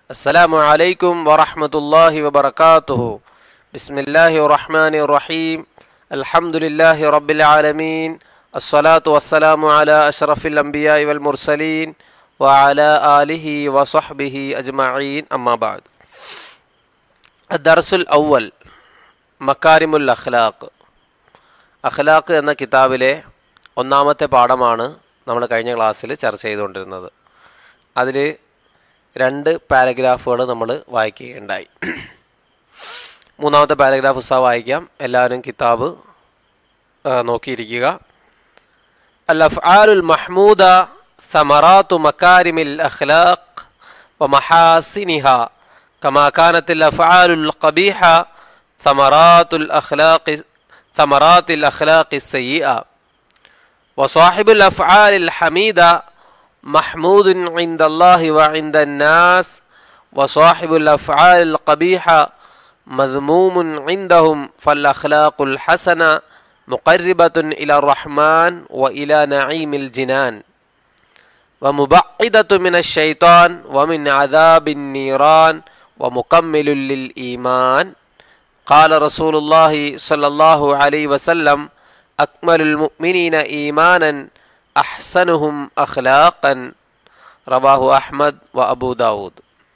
السلام عليكم ورحمة الله وبركاته بسم الله الرحمن الرحيم الحمد لله رب العالمين الصلاة والسلام على أشرف الأنبياء والمرسلين وعلى آله وصحبه أجمعين أما بعد الدرس الأول مكارم الأخلاق അഖ്ലാഖ് എന്ന കിതാബിലെ ഒന്നാമത്തെ പാഠമാണ് നമ്മൾ കഴിഞ്ഞ ക്ലാസ്സിൽ ചർച്ച ചെയ്തുകൊണ്ടിരുന്നത് അതിൽ രണ്ട് പാരഗ്രാഫുകൾ നമ്മൾ വായിക്കുകയുണ്ടായി മൂന്നാമത്തെ പാരഗ്രാഫ് ഉത്സാഹം വായിക്കാം എല്ലാവരും കിതാബ് ആ, നോക്കിയിരിക്കുക അൽ അഫ്ആലുൽ മഹ്മൂദ ثمرات مكارم الأخلاق ومحاسنها كما كانت الأفعال القبيحة ثمرات الأخلاق ثمرات الأخلاق السيئة وصاحب الأفعال الحميدة محمود عند الله وعند الناس وصاحب الأفعال القبيحة مذموم عندهم فالأخلاق الحسنة مقربة إلى الرحمن وإلى نعيم الجنان ومبعدة من الشيطان ومن عذاب النيران ومكمل للإيمان قال رسول الله صلى الله عليه وسلم أكمل المؤمنين إيمانا أحسنهم أخلاقا رواه أحمد وأبو داود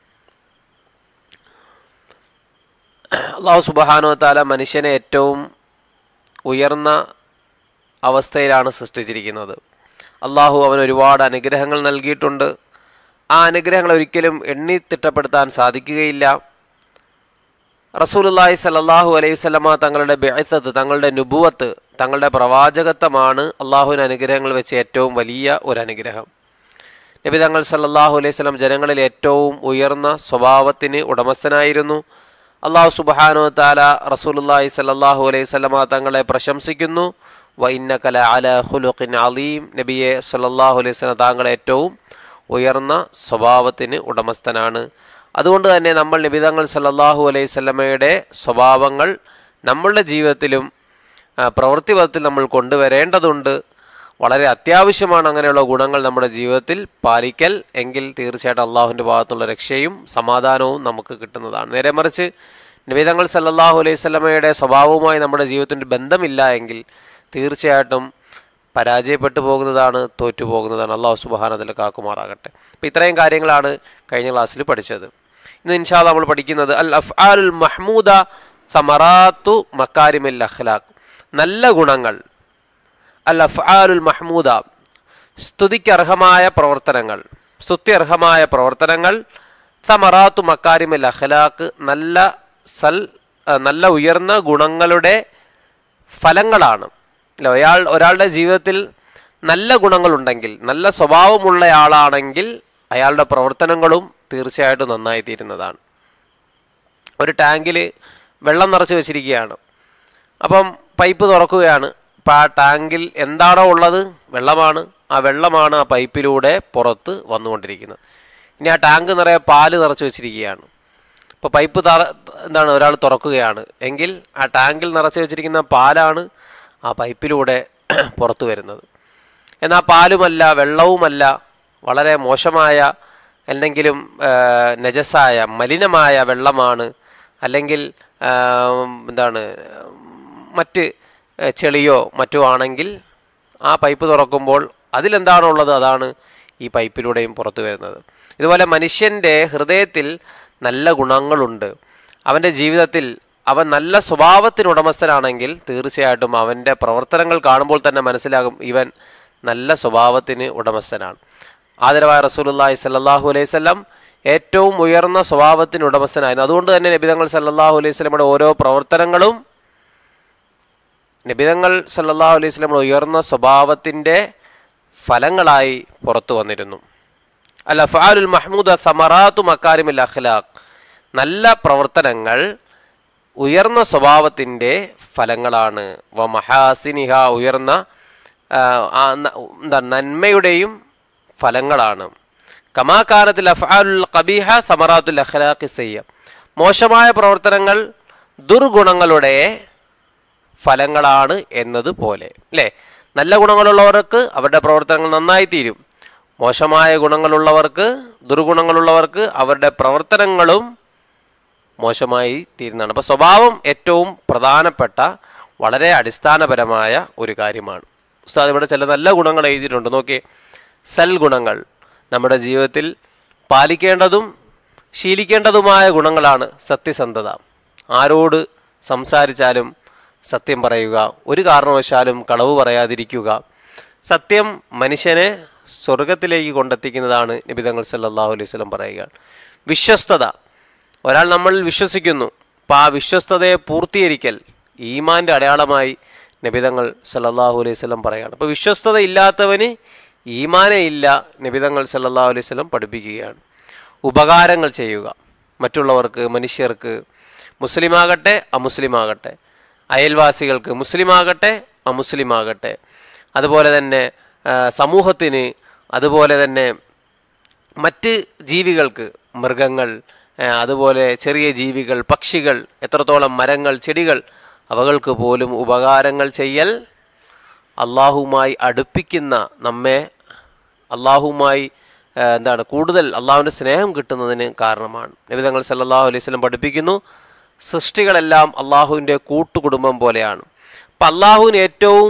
അള്ളാഹു സുബാനോ താല മനുഷ്യനെ ഏറ്റവും ഉയർന്ന അവസ്ഥയിലാണ് സൃഷ്ടിച്ചിരിക്കുന്നത് അള്ളാഹു അവന് ഒരുപാട് അനുഗ്രഹങ്ങൾ നൽകിയിട്ടുണ്ട് ആ അനുഗ്രഹങ്ങൾ ഒരിക്കലും എണ്ണി തിട്ടപ്പെടുത്താൻ സാധിക്കുകയില്ല റസൂലുല്ലാഹി സല്ലാഹു അലൈഹി സ്വലമ തങ്ങളുടെ ബെഅസത്ത് തങ്ങളുടെ നുബുവത്ത് തങ്ങളുടെ പ്രവാചകത്വമാണ് അള്ളാഹുവിന് അനുഗ്രഹങ്ങൾ വെച്ച് ഏറ്റവും വലിയ ഒരു അനുഗ്രഹം നബി തങ്ങൾ സല്ലാഹു അലൈഹി സ്വലം ജനങ്ങളിൽ ഏറ്റവും ഉയർന്ന സ്വഭാവത്തിന് ഉടമസ്ഥനായിരുന്നു അള്ളാഹു സുബാനു താല റസൂലുല്ലാഹി സല്ലാഹു അലൈഹി സ്വലമ തങ്ങളെ പ്രശംസിക്കുന്നു വ ഇന്നകല അല ഹുലുഖിൻ അലീം നബിയെ സല്ലാഹു അലൈഹി സ്വലം താങ്കൾ ഏറ്റവും ഉയർന്ന സ്വഭാവത്തിന് ഉടമസ്ഥനാണ് അതുകൊണ്ട് തന്നെ നമ്മൾ നിബിതങ്ങൾ സല്ലാഹു അലൈഹി സ്വലമയുടെ സ്വഭാവങ്ങൾ നമ്മളുടെ ജീവിതത്തിലും ആ, പ്രവൃത്തിപഥത്തിൽ നമ്മൾ കൊണ്ടുവരേണ്ടതുണ്ട് വളരെ അത്യാവശ്യമാണ് അങ്ങനെയുള്ള ഗുണങ്ങൾ നമ്മുടെ ജീവിതത്തിൽ പാലിക്കൽ എങ്കിൽ തീർച്ചയായിട്ടും അള്ളാഹുവിൻ്റെ ഭാഗത്തുള്ള രക്ഷയും സമാധാനവും നമുക്ക് കിട്ടുന്നതാണ് നേരെ മറിച്ച് നിബിതങ്ങൾ സല്ലാഹു അലൈഹി സ്വലമയുടെ സ്വഭാവവുമായി നമ്മുടെ ജീവിതത്തിൻ്റെ ബന്ധമില്ല എങ്കിൽ തീർച്ചയായിട്ടും പരാജയപ്പെട്ടു പോകുന്നതാണ് തോറ്റു പോകുന്നതാണ് അള്ളാഹു സുബാനതിൽ കാക്കുമാറാകട്ടെ അപ്പം ഇത്രയും കാര്യങ്ങളാണ് കഴിഞ്ഞ ക്ലാസ്സിൽ പഠിച്ചത് ഇന്ന് ഇൻഷാ അല്ലാ നമ്മൾ പഠിക്കുന്നത് അൽ അഫ് അൽ മഹ്മൂദ സമറാത്തു മക്കാരിമിൽ അഖ്ലാഖ് നല്ല ഗുണങ്ങൾ അൽ അഫ് അലുൽ മഹ്മൂദ സ്തുതിക്കർഹമായ പ്രവർത്തനങ്ങൾ സ്തുത്യർഹമായ പ്രവർത്തനങ്ങൾ സമറാത്തു മക്കാരിമിൽ അഖ്ലാഖ് നല്ല സൽ ആ, നല്ല ഉയർന്ന ഗുണങ്ങളുടെ ഫലങ്ങളാണ് അല്ല ഒരാൾ ഒരാളുടെ ജീവിതത്തിൽ നല്ല ഗുണങ്ങളുണ്ടെങ്കിൽ നല്ല സ്വഭാവമുള്ളയാളാണെങ്കിൽ അയാളുടെ പ്രവർത്തനങ്ങളും തീർച്ചയായിട്ടും നന്നായി തീരുന്നതാണ് ഒരു ടാങ്കിൽ വെള്ളം നിറച്ച് വെച്ചിരിക്കുകയാണ് അപ്പം പൈപ്പ് തുറക്കുകയാണ് അപ്പം ആ ടാങ്കിൽ എന്താണോ ഉള്ളത് വെള്ളമാണ് ആ വെള്ളമാണ് ആ പൈപ്പിലൂടെ പുറത്ത് വന്നുകൊണ്ടിരിക്കുന്നത് ഇനി ആ ടാങ്ക് നിറയെ പാല് നിറച്ച് വെച്ചിരിക്കുകയാണ് ഇപ്പോൾ പൈപ്പ് തറ എന്താണ് ഒരാൾ തുറക്കുകയാണ് എങ്കിൽ ആ ടാങ്കിൽ നിറച്ച് വെച്ചിരിക്കുന്ന പാലാണ് ആ പൈപ്പിലൂടെ പുറത്തു വരുന്നത് എന്നാൽ പാലുമല്ല വെള്ളവുമല്ല വളരെ മോശമായ എന്തെങ്കിലും ആ, നജസായ മലിനമായ വെള്ളമാണ് അല്ലെങ്കിൽ ആ, എന്താണ് മറ്റ് ആ, ചെളിയോ മറ്റോ ആണെങ്കിൽ ആ പൈപ്പ് തുറക്കുമ്പോൾ അതിലെന്താണോ ഉള്ളത് അതാണ് ഈ പൈപ്പിലൂടെയും പുറത്തു വരുന്നത് ഇതുപോലെ മനുഷ്യൻ്റെ ഹൃദയത്തിൽ നല്ല ഗുണങ്ങളുണ്ട് അവൻ്റെ ജീവിതത്തിൽ അവൻ നല്ല സ്വഭാവത്തിന് ഉടമസ്ഥനാണെങ്കിൽ തീർച്ചയായിട്ടും അവൻ്റെ പ്രവർത്തനങ്ങൾ കാണുമ്പോൾ തന്നെ മനസ്സിലാകും ഇവൻ നല്ല സ്വഭാവത്തിന് ഉടമസ്ഥനാണ് ആദരവായ റസൂലുള്ളാഹി സല്ലല്ലാഹു അലൈഹി വസല്ലം ഏറ്റവും ഉയർന്ന സ്വഭാവത്തിന് ഉടമസ്ഥനായിരുന്നു അതുകൊണ്ട് തന്നെ നബിതങ്ങൾ സല്ലല്ലാഹു അലൈഹി വസല്ലമയുടെ ഓരോ പ്രവർത്തനങ്ങളും നബിതങ്ങൾ സല്ലല്ലാഹു അലൈഹി വസല്ലമയുടെ ഉയർന്ന സ്വഭാവത്തിൻ്റെ ഫലങ്ങളായി പുറത്തു വന്നിരുന്നു അൽ അഫ്ആലുൽ മഹ്മൂദ സമറാത്തു മക്കാരിമിൽ അഖ്ലാഖ് നല്ല പ്രവർത്തനങ്ങൾ ഉയർന്ന സ്വഭാവത്തിൻ്റെ ഫലങ്ങളാണ് വ മഹാസിനിഹ ഉയർന്ന ആ, ആ, ന- എന്താ നന്മയുടെയും ഫലങ്ങളാണ് കമാകാരത്തിൽ അഫ്ആലുൽ ഖബീഹ സമറാത്തുൽ അഖ്ലാഖി സയ്യ മോശമായ പ്രവർത്തനങ്ങൾ ദുർഗുണങ്ങളുടെ ഫലങ്ങളാണ് എന്നതുപോലെ അല്ലേ നല്ല ഗുണങ്ങളുള്ളവർക്ക് അവരുടെ പ്രവർത്തനങ്ങൾ നന്നായി തീരും മോശമായ ഗുണങ്ങളുള്ളവർക്ക് ദുർഗുണങ്ങളുള്ളവർക്ക് അവരുടെ പ്രവർത്തനങ്ങളും മോശമായി തീരുന്നതാണ് അപ്പോൾ സ്വഭാവം ഏറ്റവും പ്രധാനപ്പെട്ട വളരെ അടിസ്ഥാനപരമായ ഒരു കാര്യമാണ് ഉസ്താദ് ഇവിടെ ചില നല്ല ഗുണങ്ങൾ എഴുതിയിട്ടുണ്ട് നോക്കിയേ സൽഗുണങ്ങൾ നമ്മുടെ ജീവിതത്തിൽ പാലിക്കേണ്ടതും ശീലിക്കേണ്ടതുമായ ഗുണങ്ങളാണ് സത്യസന്ധത ആരോട് സംസാരിച്ചാലും സത്യം പറയുക ഒരു കാരണവശാലും കളവ് പറയാതിരിക്കുക സത്യം മനുഷ്യനെ സ്വർഗത്തിലേക്ക് കൊണ്ടെത്തിക്കുന്നതാണ് നബിതങ്ങൾ സല്ലല്ലാഹു അലൈഹി വസല്ലം പറയുക വിശ്വസ്തത ഒരാൾ നമ്മൾ വിശ്വസിക്കുന്നു അപ്പോൾ ആ വിശ്വസ്തതയെ പൂർത്തീകരിക്കൽ ഈമാൻ്റെ അടയാളമായി നബിതങ്ങൾ സല്ലല്ലാഹു അലൈഹി വസല്ലം പറയുകയാണ് അപ്പോൾ വിശ്വസ്തത ഇല്ലാത്തവന് ഈമാനേ ഇല്ല നബിതങ്ങൾ സല്ലല്ലാഹു അലൈഹി വസല്ലം പഠിപ്പിക്കുകയാണ് ഉപകാരങ്ങൾ ചെയ്യുക മറ്റുള്ളവർക്ക് മനുഷ്യർക്ക് മുസ്ലിമാകട്ടെ അമുസ്ലിമാകട്ടെ അയൽവാസികൾക്ക് മുസ്ലിമാകട്ടെ അമുസ്ലിമാകട്ടെ അതുപോലെ തന്നെ ആ, സമൂഹത്തിന് അതുപോലെ തന്നെ മറ്റ് ജീവികൾക്ക് മൃഗങ്ങൾ ആ, അതുപോലെ ചെറിയ ജീവികൾ പക്ഷികൾ എത്രത്തോളം മരങ്ങൾ ചെടികൾ അവകൾക്ക് പോലും ഉപകാരങ്ങൾ ചെയ്യൽ അള്ളാഹുമായി അടുപ്പിക്കുന്ന നമ്മെ അള്ളാഹുമായി ആ, എന്താണ് കൂടുതൽ അള്ളാഹുവിൻ്റെ സ്നേഹം കിട്ടുന്നതിന് കാരണമാണ് നബിതങ്ങൾ സല്ലല്ലാഹു അലൈഹി വസല്ലം പഠിപ്പിക്കുന്നു സൃഷ്ടികളെല്ലാം അള്ളാഹുവിൻ്റെ കൂട്ടുകുടുംബം പോലെയാണ് അപ്പം അള്ളാഹുവിന് ഏറ്റവും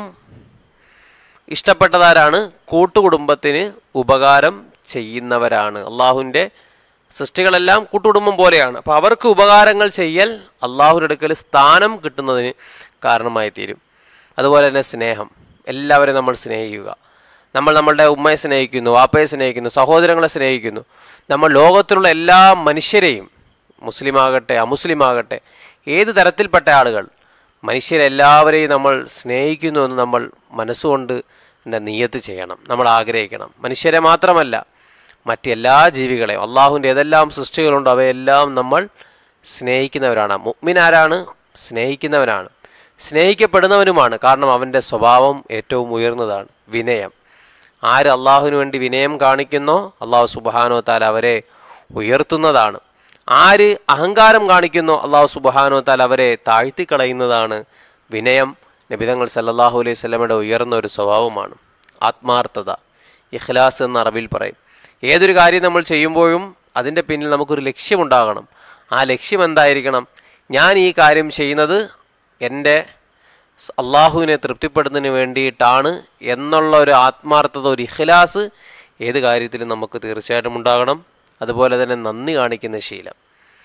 ഇഷ്ടപ്പെട്ടതാരാണ് കൂട്ടുകുടുംബത്തിന് ഉപകാരം ചെയ്യുന്നവരാണ് അള്ളാഹുവിൻ്റെ സൃഷ്ടികളെല്ലാം കൂട്ടുകുടുംബം പോലെയാണ് അപ്പോൾ അവർക്ക് ഉപകാരങ്ങൾ ചെയ്യൽ അള്ളാഹുവിൻ്റെ അടുക്കൽ സ്ഥാനം കിട്ടുന്നതിന് കാരണമായി തീരും അതുപോലെ തന്നെ സ്നേഹം എല്ലാവരെയും നമ്മൾ സ്നേഹിക്കുക നമ്മൾ നമ്മളുടെ ഉമ്മയെ സ്നേഹിക്കുന്നു വാപ്പയെ സ്നേഹിക്കുന്നു സഹോദരങ്ങളെ സ്നേഹിക്കുന്നു നമ്മൾ ലോകത്തിലുള്ള എല്ലാ മനുഷ്യരെയും മുസ്ലിമാകട്ടെ അമുസ്ലിമാകട്ടെ ഏത് തരത്തിൽപ്പെട്ട ആളുകൾ മനുഷ്യരെല്ലാവരെയും നമ്മൾ സ്നേഹിക്കുന്നു എന്ന് നമ്മൾ മനസ്സുകൊണ്ട് എന്താ നീയത്ത് ചെയ്യണം നമ്മൾ ആഗ്രഹിക്കണം മനുഷ്യരെ മാത്രമല്ല മറ്റെല്ലാ ജീവികളെയും അള്ളാഹുവിൻ്റെ ഏതെല്ലാം സൃഷ്ടികളുണ്ടോ അവയെല്ലാം നമ്മൾ സ്നേഹിക്കുന്നവരാണ് മുഗ്മിനാരാണ് സ്നേഹിക്കുന്നവനാണ് സ്നേഹിക്കപ്പെടുന്നവനുമാണ് കാരണം അവൻ്റെ സ്വഭാവം ഏറ്റവും ഉയർന്നതാണ് വിനയം ആര് അള്ളാഹുവിന് വേണ്ടി വിനയം കാണിക്കുന്നോ അള്ളാഹു സുബാനോ താല അവരെ ഉയർത്തുന്നതാണ് ആര് അഹങ്കാരം കാണിക്കുന്നോ അള്ളാഹു സുബാനോ താല അവരെ താഴ്ത്തിക്കളയുന്നതാണ് വിനയം നബിതങ്ങൾ സല്ലല്ലാഹു അലൈഹി സ്വലമയുടെ ഉയർന്ന ഒരു സ്വഭാവമാണ് ആത്മാർത്ഥത ഇഖ്ലാസ് എന്ന അറബിൽ പറയും ഏതൊരു കാര്യം നമ്മൾ ചെയ്യുമ്പോഴും അതിൻ്റെ പിന്നിൽ നമുക്കൊരു ലക്ഷ്യമുണ്ടാകണം ആ ലക്ഷ്യം എന്തായിരിക്കണം ഞാൻ ഈ കാര്യം ചെയ്യുന്നത് എൻ്റെ സ് അള്ളാഹുവിനെ തൃപ്തിപ്പെടുന്നതിന് വേണ്ടിയിട്ടാണ് എന്നുള്ള ഒരു ആത്മാർത്ഥത ഒരു ഇഖ്ലാസ് ഏത് കാര്യത്തിലും നമുക്ക് തീർച്ചയായിട്ടും ഉണ്ടാകണം അതുപോലെ തന്നെ നന്ദി കാണിക്കുന്ന ശീലം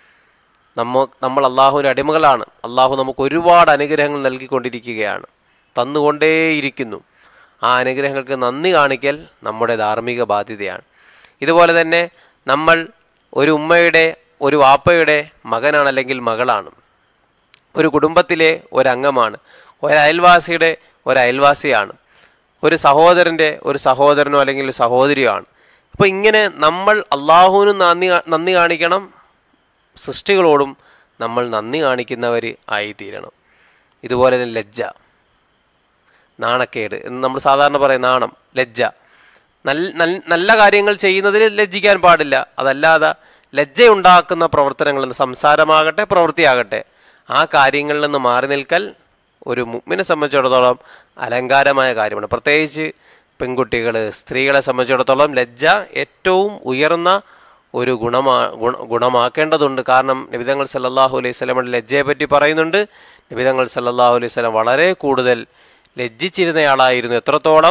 നമ്മ നമ്മൾ അള്ളാഹുവിൻ്റെ അടിമകളാണ് അള്ളാഹു നമുക്ക് ഒരുപാട് അനുഗ്രഹങ്ങൾ നൽകിക്കൊണ്ടിരിക്കുകയാണ് തന്നുകൊണ്ടേയിരിക്കുന്നു ആ അനുഗ്രഹങ്ങൾക്ക് നന്ദി കാണിക്കൽ നമ്മുടെ ധാർമ്മിക ബാധ്യതയാണ് ഇതുപോലെ തന്നെ നമ്മൾ ഒരു ഉമ്മയുടെ ഒരു വാപ്പയുടെ മകനാണ് അല്ലെങ്കിൽ മകളാണ് ഒരു കുടുംബത്തിലെ ഒരംഗമാണ് ഒരു അയൽവാസിയുടെ ഒരു അയൽവാസിയാണ് ഒരു സഹോദരൻ്റെ ഒരു സഹോദരനോ അല്ലെങ്കിൽ ഒരു സഹോദരിയോ ആണ് അപ്പോൾ ഇങ്ങനെ നമ്മൾ അള്ളാഹുവിനും നന്ദി കാ- നന്ദി കാണിക്കണം സൃഷ്ടികളോടും നമ്മൾ നന്ദി കാണിക്കുന്നവർ ആയിത്തീരണം ഇതുപോലെ തന്നെ ലജ്ജ നാണക്കേട് എന്ന് നമ്മൾ സാധാരണ പറയും നാണം ലജ്ജ നല്ല നല്ല- നല്ല കാര്യങ്ങൾ ചെയ്യുന്നതിൽ ലജ്ജിക്കാൻ പാടില്ല അതല്ലാതെ ലജ്ജയുണ്ടാക്കുന്ന പ്രവർത്തനങ്ങൾ സംസാരമാകട്ടെ പ്രവൃത്തിയാകട്ടെ ആ കാര്യങ്ങളിൽ നിന്ന് മാറി നിൽക്കൽ ഒരു മുമ്മിനെ സംബന്ധിച്ചിടത്തോളം അലങ്കാരമായ കാര്യമാണ് പ്രത്യേകിച്ച് പെൺകുട്ടികൾ സ്ത്രീകളെ സംബന്ധിച്ചിടത്തോളം ലജ്ജ ഏറ്റവും ഉയർന്ന ഒരു ഗുണമാ ഗുണ ഗുണമാക്കേണ്ടതുണ്ട് കാരണം നബിതങ്ങൾ സല്ലല്ലാഹു അലൈഹി സ്വലമയുടെ ലജ്ജയെ പറ്റി പറയുന്നുണ്ട് നബിതങ്ങൾ സല്ലല്ലാഹു അലൈഹി സ്വലം വളരെ കൂടുതൽ ലജ്ജിച്ചിരുന്നയാളായിരുന്നു എത്രത്തോളം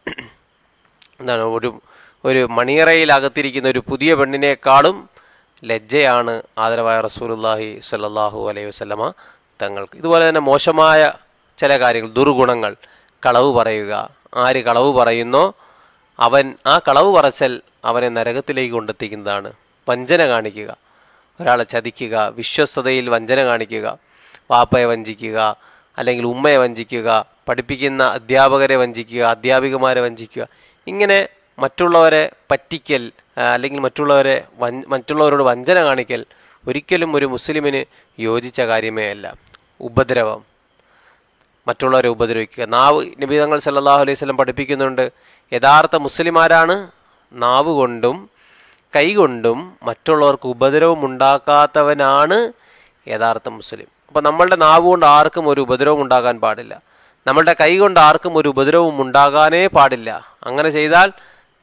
എന്താണ് ഒരു ഒരു മണിയറയിൽ അകത്തിരിക്കുന്ന ഒരു പുതിയ പെണ്ണിനേക്കാളും ലജ്ജയാണ് ആദരവായ റസൂലുള്ളാഹി സ്വല്ലല്ലാഹു അലൈഹി വസല്ലമ തങ്ങൾക്ക് ഇതുപോലെ തന്നെ മോശമായ ചില കാര്യങ്ങൾ ദുർഗുണങ്ങൾ കളവ് പറയുക ആര് കളവ് പറയുന്നോ അവൻ ആ കളവ് പറച്ചൽ അവനെ നരകത്തിലേക്ക് കൊണ്ടെത്തിക്കുന്നതാണ് വഞ്ചന കാണിക്കുക ഒരാളെ ചതിക്കുക വിശ്വസ്തതയിൽ വഞ്ചന കാണിക്കുക വാപ്പയെ വഞ്ചിക്കുക അല്ലെങ്കിൽ ഉമ്മയെ വഞ്ചിക്കുക പഠിപ്പിക്കുന്ന അധ്യാപകരെ വഞ്ചിക്കുക അധ്യാപികമാരെ വഞ്ചിക്കുക ഇങ്ങനെ മറ്റുള്ളവരെ പറ്റിക്കൽ ആ, അല്ലെങ്കിൽ മറ്റുള്ളവരെ വൻ മറ്റുള്ളവരോട് വഞ്ചന കാണിക്കൽ ഒരിക്കലും ഒരു മുസ്ലിമിന് യോജിച്ച കാര്യമേ അല്ല ഉപദ്രവം മറ്റുള്ളവരെ ഉപദ്രവിക്കുക നാവ് നബിതങ്ങൾ സല്ലല്ലാഹു അലൈഹി വസല്ലം പഠിപ്പിക്കുന്നുണ്ട് യഥാർത്ഥ മുസ്ലിമാരാണ് നാവ് കൊണ്ടും കൈകൊണ്ടും മറ്റുള്ളവർക്ക് ഉപദ്രവം ഉണ്ടാക്കാത്തവനാണ് യഥാർത്ഥ മുസ്ലിം അപ്പോൾ നമ്മളുടെ നാവ് കൊണ്ട് ആർക്കും ഒരു ഉപദ്രവം ഉണ്ടാകാൻ പാടില്ല നമ്മളുടെ കൈ കൊണ്ട് ആർക്കും ഒരു ഉപദ്രവവും ഉണ്ടാകാനേ പാടില്ല അങ്ങനെ ചെയ്താൽ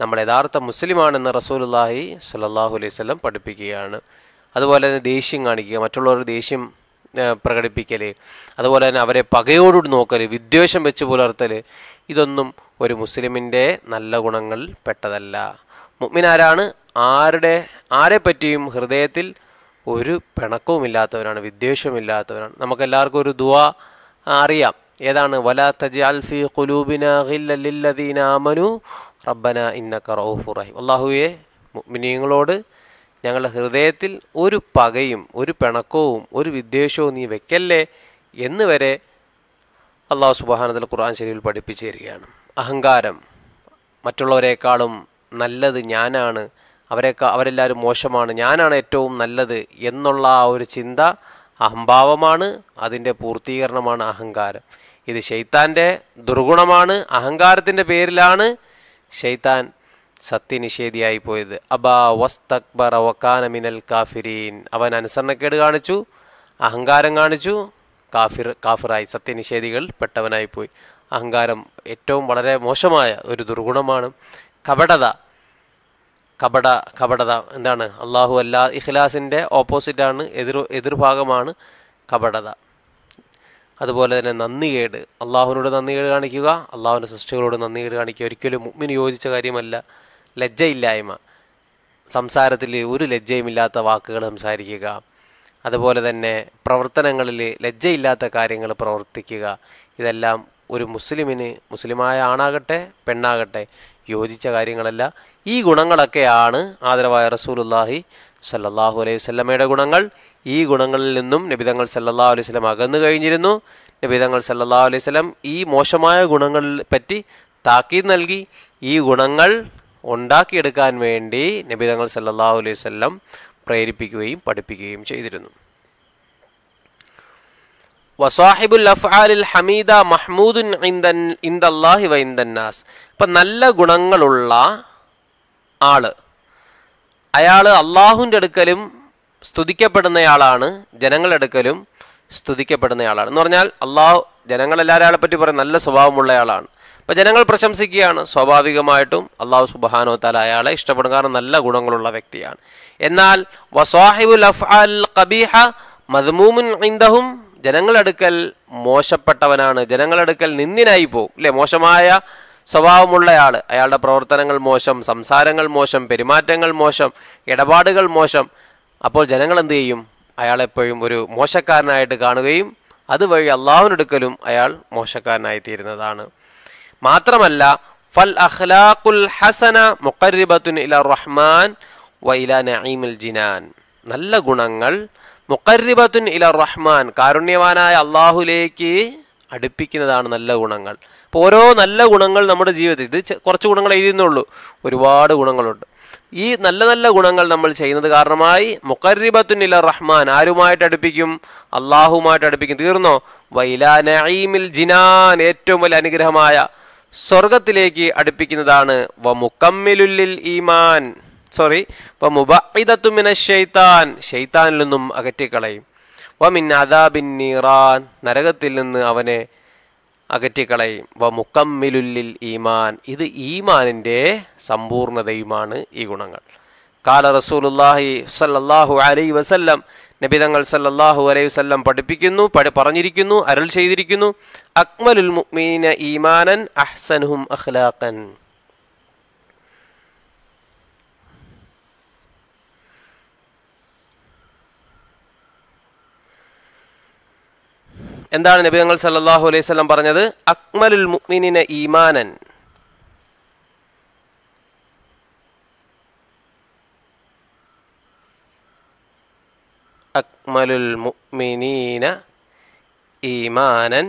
നമ്മൾ യഥാർത്ഥ മുസ്ലിമാണെന്ന് റസൂലുള്ളാഹി സ്വല്ലല്ലാഹു അലൈഹി വസല്ലം പഠിപ്പിക്കുകയാണ് അതുപോലെ തന്നെ ദേഷ്യം കാണിക്കുക മറ്റുള്ളവർ ദേഷ്യം ആ, പ്രകടിപ്പിക്കൽ അതുപോലെ തന്നെ അവരെ പകയോടുകൂടി നോക്കൽ വിദ്വേഷം വെച്ച് പുലർത്തൽ ഇതൊന്നും ഒരു മുസ്ലിമിൻ്റെ നല്ല ഗുണങ്ങളിൽ പെട്ടതല്ല മുഅ്മിനാരാണ് ആരുടെ ആരെ പറ്റിയും ഹൃദയത്തിൽ ഒരു പിണക്കവുമില്ലാത്തവരാണ് വിദ്വേഷമില്ലാത്തവരാണ് നമുക്കെല്ലാവർക്കും ഒരു ദുആ അറിയാം ഏതാണ് വലാ തജ്അൽ ഫീ ഖുലൂബിന ഗില്ലൽ ലില്ലദീന ആമനു റബ്ബന ഇന്നക റഊഫുർ റഹീം അല്ലാഹുവേ മുഅ്മിനീങ്ങളോട് ഞങ്ങളുടെ ഹൃദയത്തിൽ ഒരു പകയും ഒരു പിണക്കവും ഒരു വിദ്വേഷവും നീ വെക്കല്ലേ എന്ന് വരെ അള്ളാഹു സുബാനത്തിൽ ഖുർആൻ ശരീഫിൽ പഠിപ്പിച്ചു തരികയാണ് അഹങ്കാരം മറ്റുള്ളവരെക്കാളും നല്ലത് ഞാനാണ് അവരെക്കാ അവരെല്ലാവരും മോശമാണ് ഞാനാണ് ഏറ്റവും നല്ലത് എന്നുള്ള ആ ഒരു ചിന്ത അഹംഭാവമാണ് അതിൻ്റെ പൂർത്തീകരണമാണ് അഹങ്കാരം ഇത് ഷെയ്ത്താൻ്റെ ദുർഗുണമാണ് അഹങ്കാരത്തിൻ്റെ പേരിലാണ് ഷെയ്ത്താൻ സത്യനിഷേധിയായി പോയത് അബാ വസ്തക്ബറ വക്കാന മിനൽ കാഫിരീൻ അവൻ അനുസരണക്കേട് കാണിച്ചു അഹങ്കാരം കാണിച്ചു കാഫിർ കാഫിറായി സത്യനിഷേധികൾ പെട്ടവനായി പോയി അഹങ്കാരം ഏറ്റവും വളരെ മോശമായ ഒരു ദുർഗുണമാണ് കപടത കപട കപടത എന്താണ് അള്ളാഹു അല്ലാ ഇഖ്ലാസിൻ്റെ ഓപ്പോസിറ്റാണ് എതിർ എതിർഭാഗമാണ് കപടത അതുപോലെ തന്നെ നന്ദികേട് അള്ളാഹുവിനോട് നന്ദികേട് കാണിക്കുക അള്ളാഹുവിൻ്റെ സൃഷ്ടികളോട് നന്ദികേട് കാണിക്കുക ഒരിക്കലും മുമ്മിന് യോജിച്ച കാര്യമല്ല ലജ്ജയില്ലായ്മ സംസാരത്തിൽ ഒരു ലജ്ജയുമില്ലാത്ത വാക്കുകൾ സംസാരിക്കുക അതുപോലെ തന്നെ പ്രവർത്തനങ്ങളിൽ ലജ്ജയില്ലാത്ത കാര്യങ്ങൾ പ്രവർത്തിക്കുക ഇതെല്ലാം ഒരു മുസ്ലിമിന് മുസ്ലിമായ ആണാകട്ടെ പെണ്ണാകട്ടെ യോജിച്ച കാര്യങ്ങളല്ല ഈ ഗുണങ്ങളൊക്കെയാണ് ആദരവായ റസൂലുല്ലാഹി സല്ലല്ലാഹു അലൈഹി വസല്ലമയുടെ ഗുണങ്ങൾ ഈ ഗുണങ്ങളിൽ നിന്നും നബിതങ്ങൾ സല്ലല്ലാഹു അലൈഹി വസല്ലം അകന്നു കഴിഞ്ഞിരുന്നു നബിതങ്ങൾ സല്ലല്ലാഹു അലൈഹി വസല്ലം ഈ മോശമായ ഗുണങ്ങളെ പറ്റി താക്കീത് നൽകി ഈ ഗുണങ്ങൾ ഉണ്ടാക്കിയെടുക്കാൻ വേണ്ടി നബിതങ്ങൾ സല്ലല്ലാഹു അലൈഹി വസല്ലം പ്രേരിപ്പിക്കുകയും പഠിപ്പിക്കുകയും ചെയ്തിരുന്നു വസാഹിബുൽ അഫ്ആലിൽ ഹമീദ മഹ്മൂദുൻ ഇന്ദൻ ഇന്ദല്ലാഹി വ ഇന്ദന്നാസ് ഇപ്പം നല്ല ഗുണങ്ങളുള്ള ആള് അയാൾ അള്ളാഹുവിൻ്റെ അടുക്കലും സ്തുതിക്കപ്പെടുന്നയാളാണ് ജനങ്ങളുടെ അടുക്കലും സ്തുതിക്കപ്പെടുന്നയാളാണ് എന്ന് പറഞ്ഞാൽ അള്ളാഹു ജനങ്ങളെല്ലാവരും അയാളെ പറ്റി പറയും നല്ല സ്വഭാവമുള്ളയാളാണ് അപ്പം ജനങ്ങൾ പ്രശംസിക്കുകയാണ് സ്വാഭാവികമായിട്ടും അള്ളാഹു സുബാനോ താല അയാളെ ഇഷ്ടപ്പെടും കാരണം നല്ല ഗുണങ്ങളുള്ള വ്യക്തിയാണ് എന്നാൽ വസാഹിബുൽ അഫ്ആൽ ഖബീഹ മദ്മൂമുൻ ഇന്ദഹും ജനങ്ങളടുക്കൽ മോശപ്പെട്ടവനാണ് ജനങ്ങളടുക്കൽ നിന്ദിനായി പോകും അല്ലേ മോശമായ സ്വഭാവമുള്ളയാൾ അയാളുടെ പ്രവർത്തനങ്ങൾ മോശം സംസാരങ്ങൾ മോശം പെരുമാറ്റങ്ങൾ മോശം ഇടപാടുകൾ മോശം അപ്പോൾ ജനങ്ങൾ എന്ത് ചെയ്യും അയാളെപ്പോഴും ഒരു മോശക്കാരനായിട്ട് കാണുകയും അതുവഴി അള്ളാഹുവിനെടുക്കലും അയാൾ മോശക്കാരനായി തീരുന്നതാണ് മാത്രമല്ല ഫൽ അഖ്ലാഖുൽ ഹസന മുഖരിബത്തുൻ ഇല റഹ്മാൻ വ ഇല നഈമിൽ ജിനാൻ നല്ല ഗുണങ്ങൾ മുഖരിബത്തുൻ ഇല റഹ്മാൻ കാരുണ്യവാനായ അള്ളാഹുലേക്ക് അടുപ്പിക്കുന്നതാണ് നല്ല ഗുണങ്ങൾ അപ്പോൾ ഓരോ നല്ല ഗുണങ്ങൾ നമ്മുടെ ജീവിതത്തിൽ ഇത് ചെ- കുറച്ച് ഗുണങ്ങൾ എഴുതുന്നുള്ളൂ ഒരുപാട് ഗുണങ്ങളുണ്ട് ഈ നല്ല നല്ല ഗുണങ്ങൾ നമ്മൾ ചെയ്യുന്നത് കാരണമായി മുഖരിബത്തുൻ ഇല റഹ്മാൻ ആരുമായിട്ട് അടുപ്പിക്കും അള്ളാഹുമായിട്ട് അടുപ്പിക്കും തീർന്നോ വൈല നഈമിൽ ജിനാൻ ഏറ്റവും വലിയ അനുഗ്രഹമായ സ്വർഗത്തിലേക്ക് അടുപ്പിക്കുന്നതാണ് വ മുക്കമ്മിലുല്ലിൽ ഈമാൻ സോറി വ മുബഇദത്തുമിന ഷെയ്ത്താൻ ഷെയ്ത്താനിൽ നിന്നും അകറ്റിക്കളയും വ മിൻ അദാബിൻ നീറാൻ നരകത്തിൽ നിന്ന് അവനെ അകറ്റിക്കളയും വ മുക്കമ്മിലുല്ലിൽ ഈമാൻ ഇത് ഈമാനിൻ്റെ സമ്പൂർണതയുമാണ് ഈ ഗുണങ്ങൾ കാല റസൂലുല്ലാഹി സല്ലല്ലാഹു അലൈഹി വസല്ലം നബിതങ്ങൾ സല്ലല്ലാഹു അലൈഹി വസല്ലം പഠിപ്പിക്കുന്നു പഠി പറഞ്ഞിരിക്കുന്നു അരുൾ ചെയ്തിരിക്കുന്നു അക്മലുൽ മുഅ്മിനീന ഈമാനൻ അഹ്സനുഹും അഖ്ലാഖൻ എന്താണ് നബിതങ്ങൾ സല്ലല്ലാഹു അലൈഹി വസല്ലം പറഞ്ഞത് അക്മലുൽ മുഅ്മിനീന ഈമാനൻ അക്മലുൽ മുഅ്മിനീന ഈമാനൻ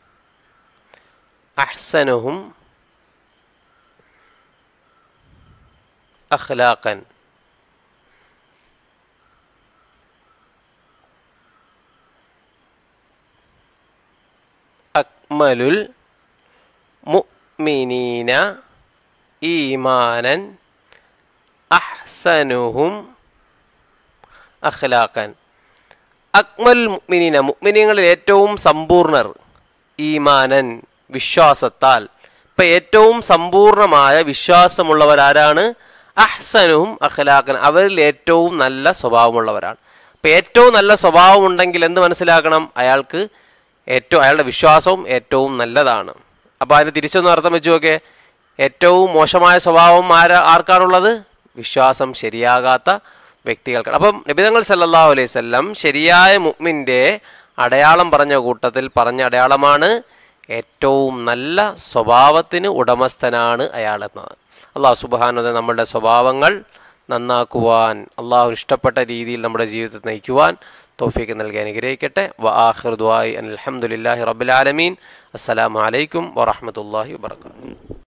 അഹ്സനുഹും അഖ്ലാഖൻ അക്മലുൽ മുഅ്മിനീന ഈമാനൻ അഹ്സനുഹും അഖ്ലാഖൻ അക്മൽ മുഅ്മിനീന മുഅ്മിനീങ്ങളിൽ ഏറ്റവും സമ്പൂർണർ ഈമാനൻ വിശ്വാസത്താൽ ഇപ്പം ഏറ്റവും സമ്പൂർണമായ വിശ്വാസമുള്ളവരാരാണ് അഹ്സനുഹും അഖലാഖൻ അവരിൽ ഏറ്റവും നല്ല സ്വഭാവമുള്ളവരാണ് അപ്പം ഏറ്റവും നല്ല സ്വഭാവമുണ്ടെങ്കിൽ എന്ത് മനസ്സിലാക്കണം അയാൾക്ക് ഏറ്റവും അയാളുടെ വിശ്വാസവും ഏറ്റവും നല്ലതാണ് അപ്പോൾ അതിന് തിരിച്ചൊന്ന് അർത്ഥം വെച്ച് നോക്കേ ഏറ്റവും മോശമായ സ്വഭാവം ആരാ ആർക്കാണുള്ളത് വിശ്വാസം ശരിയാകാത്ത വ്യക്തികൾക്ക് അപ്പം നബിതങ്ങൾ സല്ലല്ലാഹു അലൈഹി വസല്ലം ശരിയായ മുഅ്മിൻ്റെ അടയാളം പറഞ്ഞ കൂട്ടത്തിൽ പറഞ്ഞ അടയാളമാണ് ഏറ്റവും നല്ല സ്വഭാവത്തിന് ഉടമസ്ഥനാണ് അയാൾ എന്നാണ് അള്ളാഹു സുബാനത നമ്മളുടെ സ്വഭാവങ്ങൾ നന്നാക്കുവാൻ അള്ളാഹു ഇഷ്ടപ്പെട്ട രീതിയിൽ നമ്മുടെ ജീവിതത്തെ നയിക്കുവാൻ തോഫീക്ക് നൽകി അനുഗ്രഹിക്കട്ടെ വ ആഖിർ ദുആഇ അൽഹംദുലില്ലാഹി റബ്ബിൽ ആലമീൻ അസ്സലാമു അലൈക്കും വറഹ്മത്തുള്ളാഹി വബറകാതുഹു